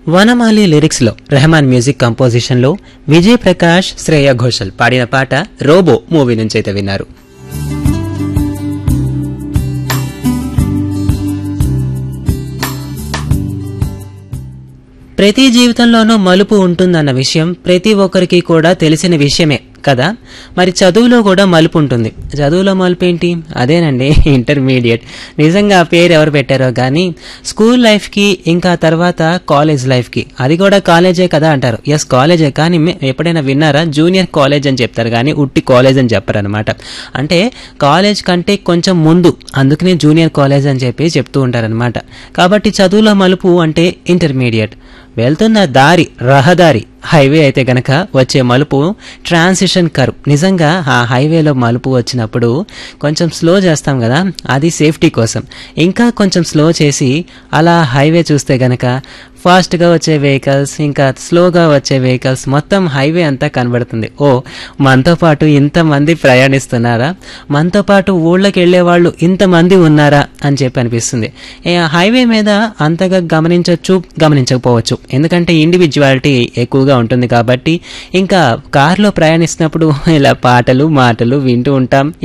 వనమాలి లిరిక్స్లో రెహమాన్ మ్యూజిక్ కంపోజిషన్లో విజయ్ ప్రకాష్ శ్రేయ ఘోషల్ పాడిన పాట రోబో మూవీ నుంచి అయితే విన్నారు ప్రతి జీవితంలోనూ మలుపు ఉంటుందన్న విషయం ప్రతి ఒక్కరికి కూడా తెలిసిన విషయమే కదా మరి చదువులో కూడా మలుపు ఉంటుంది చదువులో మలుపు ఏంటి అదేనండి ఇంటర్మీడియట్ నిజంగా ఆ పేరు ఎవరు పెట్టారో కానీ స్కూల్ లైఫ్కి ఇంకా తర్వాత కాలేజ్ లైఫ్కి అది కూడా కాలేజే కదా అంటారు ఎస్ కాలేజే కానీ మే- ఎప్పుడైనా విన్నారా జూనియర్ కాలేజ్ అని చెప్తారు కానీ ఉట్టి కాలేజ్ అని చెప్పారు అనమాట అంటే కాలేజ్ కంటే కొంచెం ముందు అందుకనే జూనియర్ కాలేజ్ అని చెప్పి చెప్తూ ఉంటారనమాట కాబట్టి చదువులో మలుపు అంటే ఇంటర్మీడియట్ వెళ్తున్న దారి రహదారి హైవే అయితే గనక వచ్చే మలుపు ట్రాన్సిషన్ కర్వ్ నిజంగా ఆ హైవేలో మలుపు వచ్చినప్పుడు కొంచెం స్లో చేస్తాం కదా అది సేఫ్టీ కోసం ఇంకా కొంచెం స్లో చేసి అలా హైవే చూస్తే గనక ఫాస్ట్గా వచ్చే వెహికల్స్ ఇంకా స్లోగా వచ్చే వెహికల్స్ మొత్తం హైవే అంతా కనబడుతుంది ఓ మనతో పాటు ఇంతమంది ప్రయాణిస్తున్నారా మనతో పాటు ఊళ్ళకి వెళ్ళే వాళ్ళు ఇంతమంది ఉన్నారా అని చెప్పి అనిపిస్తుంది ఏ, హైవే మీద అంతగా గమనించవచ్చు గమనించకపోవచ్చు ఎందుకంటే ఇండివిజువాలిటీ ఎక్కువగా ఉంటుంది కాబట్టి ఇంకా కార్లో ప్రయాణిస్తున్నప్పుడు ఇలా పాటలు మాటలు వింటూ ఉంటాం